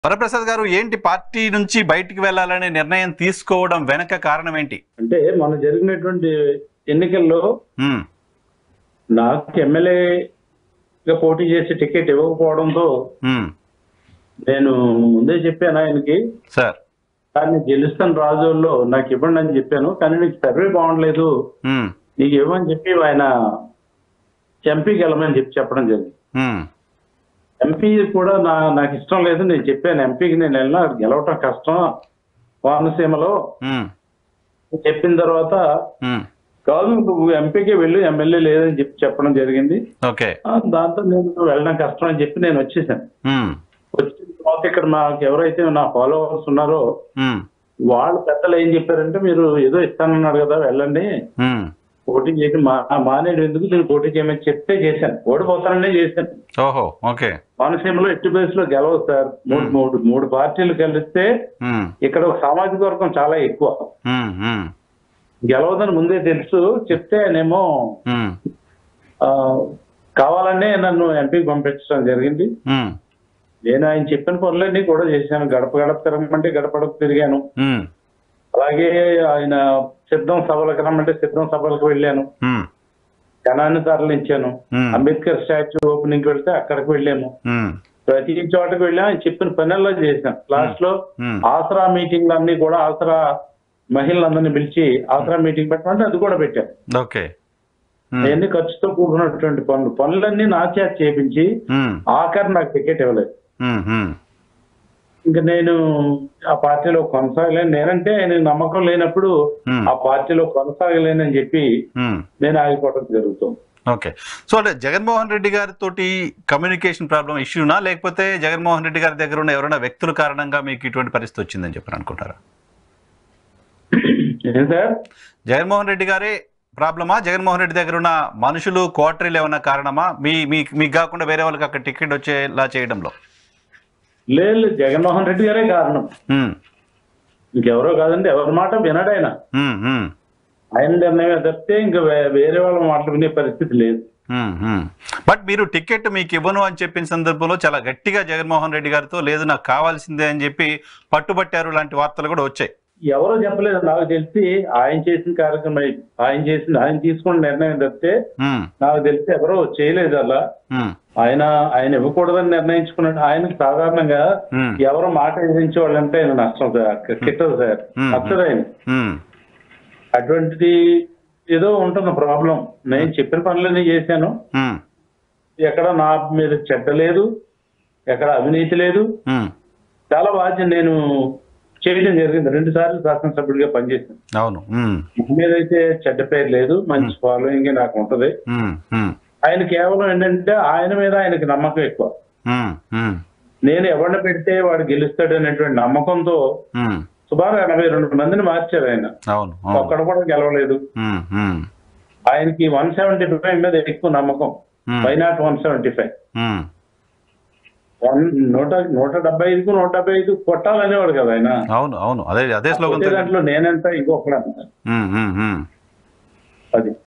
వరప్రసాద్ గారు ఏంటి పార్టీ నుంచి బయటికి వెళ్ళాలనే నిర్ణయం తీసుకోవడం వెనక కారణం ఏంటి అంటే మన జరిగినటువంటి ఎన్నికల్లో ఉమ్, నాకు ఎమ్మెల్యేగా పోటీ చేసి టికెట్ ఇవ్వకపోవడంతో ఉమ్, నేను ముందే చెప్పాను ఆయనకి సార్ కానీ గెలుస్తాను రాజుల్లో నాకు ఇవ్వండి అని చెప్పాను కానీ నీకు సర్వే బాగుండలేదు ఉమ్, నీకు ఇవ్వని చెప్పి ఆయన ఎంపీకి వెళ్ళమని చెప్పి చెప్పడం జరిగింది ఉమ్, ఎంపీ కూడా నా నాకు ఇష్టం లేదు నేను చెప్పాను ఎంపీకి నేను వెళ్ళినా గెలవటం కష్టం కోనసీమలో ఉమ్, చెప్పిన తర్వాత ఉమ్, కాదు నువ్వు ఎంపీకి వెళ్ళు ఎమ్మెల్యే లేదని చెప్పి చెప్పడం జరిగింది ఓకే ఆ, దాంతో నేను వెళ్ళడం కష్టం అని చెప్పి నేను వచ్చేసాను ఉమ్, వచ్చిన తర్వాత ఇక్కడ నాకు ఎవరైతే నా ఫాలోవర్స్ ఉన్నారో ఉమ్, వాళ్ళ పెద్దలు ఏం చెప్పారంటే మీరు ఏదో ఇస్తానన్నారు కదా వెళ్ళండి ఉమ్, పోటీ చేసి మా మానేడు ఎందుకు నేను పోటీ చేయమని చెప్తే చేశాను ఓడిపోతాననే చేశాను ఓహో ఓకే కోనసీమలో ఎట్టి బేస్ లో గెలవదు సార్ మూడు మూడు మూడు పార్టీలు కలిస్తే ఉమ్, ఇక్కడ ఒక సామాజిక వర్గం చాలా ఎక్కువ ఉమ్, ఉమ్, గెలవదని ముందే తెలుసు చెప్తే ఆయనేమో ఉమ్, ఆ, కావాలనే నన్ను ఎంపీకి పంపించడం జరిగింది ఉమ్, నేను ఆయన చెప్పిన పనులన్నీ కూడా చేశాను గడప గడప తిరగమంటే గడప గడప తిరిగాను ఉమ్, అలాగే ఆయన సిద్ధం సభలకు రమ్మంటే సిద్ధం సభలకు వెళ్ళాను ఉమ్, జనాన్ని తరలించాను ఉమ్, అంబేద్కర్ స్టాచ్యూ ఓపెనింగ్ వెళ్తే అక్కడికి వెళ్ళాము ఉమ్, ప్రతి చోటకి వెళ్ళాం ఆయన చెప్పిన పనుల్లో చేశాం లాస్ట్ లో ఉమ్, ఆసరా మీటింగ్లు అన్ని కూడా ఆసరా మహిళలందరినీ పిలిచి ఆసరా మీటింగ్ పెట్టమంటే అది కూడా పెట్టాను ఓకే ఉమ్, అవన్నీ ఖర్చుతో కూడుకున్నటువంటి పనులు పనులన్నీ నా చేత చేపించి ఉమ్, ఆఖరి నాకు టికెట్ ఇవ్వలేదు ఉమ్, ఉమ్, ఇంకా నేను ఆ పార్టీలో కొనసాగలేను నేనంటే ఆయన నమ్మకం లేనప్పుడు ఉమ్, ఆ పార్టీలో కొనసాగలేనని చెప్పి ఉమ్. నేను ఆగిపోవడం జరుగుతుంది ఓకే సో అంటే జగన్మోహన్ రెడ్డి గారితో కమ్యూనికేషన్ ప్రాబ్లం ఇష్యూనా లేకపోతే జగన్మోహన్ రెడ్డి గారి దగ్గర ఉన్న ఎవరైనా వ్యక్తుల కారణంగా మీకు ఇటువంటి పరిస్థితి వచ్చిందని చెప్పి అనుకుంటారా ఏం సార్ జగన్మోహన్ రెడ్డి గారే ప్రాబ్లమా జగన్మోహన్ రెడ్డి దగ్గర ఉన్న మనుషులు క్వార్టరీలు ఏమైనా కారణమా మీ మీ- మీకు కాకుండా వేరే వాళ్ళకి అక్కడ టికెట్ వచ్చేలా చేయడంలో లేదు లేదు, జగన్మోహన్ రెడ్డి గారే కారణం ఉమ్, ఇంకెవరో కాదండి ఎవరి మాట వినడు ఆయన ఉమ్, ఉమ్, ఆయన నిర్ణయం తప్పితే ఇంకా వే- వేరే వాళ్ళ మాటలు వినే పరిస్థితి లేదు ఉమ్, ఉమ్. బట్ మీరు టికెట్ మీకు ఇవ్వను అని చెప్పిన సందర్భంలో చాలా గట్టిగా జగన్మోహన్ రెడ్డి గారితో లేదు నాకు కావాల్సిందే అని చెప్పి పట్టుబట్టారు లాంటి వార్తలు కూడా వచ్చాయి ఎవరో చెప్పలేదు నాకు తెలిసి ఆయన చేసిన కార్యక్రమం ఆయన చేసిన ఆయన తీసుకున్న నిర్ణయం తప్పితే ఉమ్, నాకు తెలిసి ఎవరో చేయలేదు అలా ఉమ్, ఆయన ఆయన ఇవ్వకూడదని నిర్ణయించుకున్నాడు ఆయనకు సాధారణంగా ఉమ్, ఎవరో మాట ఎదిరించే వాళ్ళంటే ఆయన నష్టం సార్ కిట్టదు సార్ Hmm. నచ్చదు ఆయన ఉమ్, అటువంటిది ఏదో ఉంటుంది ప్రాబ్లం నేను చెప్పిన పనులన్నీ చేశాను ఉమ్, ఎక్కడ నా మీద చెడ్డ లేదు ఎక్కడ అవినీతి లేదు ఉమ్. చాలా బాధ్యత నేను చేయడం జరిగింది రెండు సార్లు శాసనసభ్యుడిగా పనిచేశాను అవును ఉమ్, నా మీద అయితే చెడ్డ పేరు లేదు మంచి ఫాలోయింగ్ నాకు ఉంటది ఉమ్, ఉమ్, ఆయన కేవలం ఏంటంటే ఆయన మీద ఆయనకి నమ్మకం ఎక్కువ ఉమ్, ఉమ్, నేను ఎవరిని పెడితే వాడు గెలుస్తాడు అనేటువంటి నమ్మకంతో ఉమ్. సుమారు ఎనభై రెండు మందిని మార్చారు ఆయన అవును అవును ఒక్కడ కూడా గెలవలేదు ఉమ్, ఉమ్, ఆయనకి వన్ సెవెంటీ ఫైవ్ మీద ఎక్కువ నమ్మకం um, why not one seventy five um. One నూట నూట డెబ్బై ఐదుకు నూట డెబ్బై ఐదు కొట్టాలనేవాడు కదా ఆయన అవును అవును అదే అదే స్లోగన్ కొట్టే దాంట్లో నేనెంత ఇంకొకడంత ఉమ్, ఉమ్, ఉమ్. అది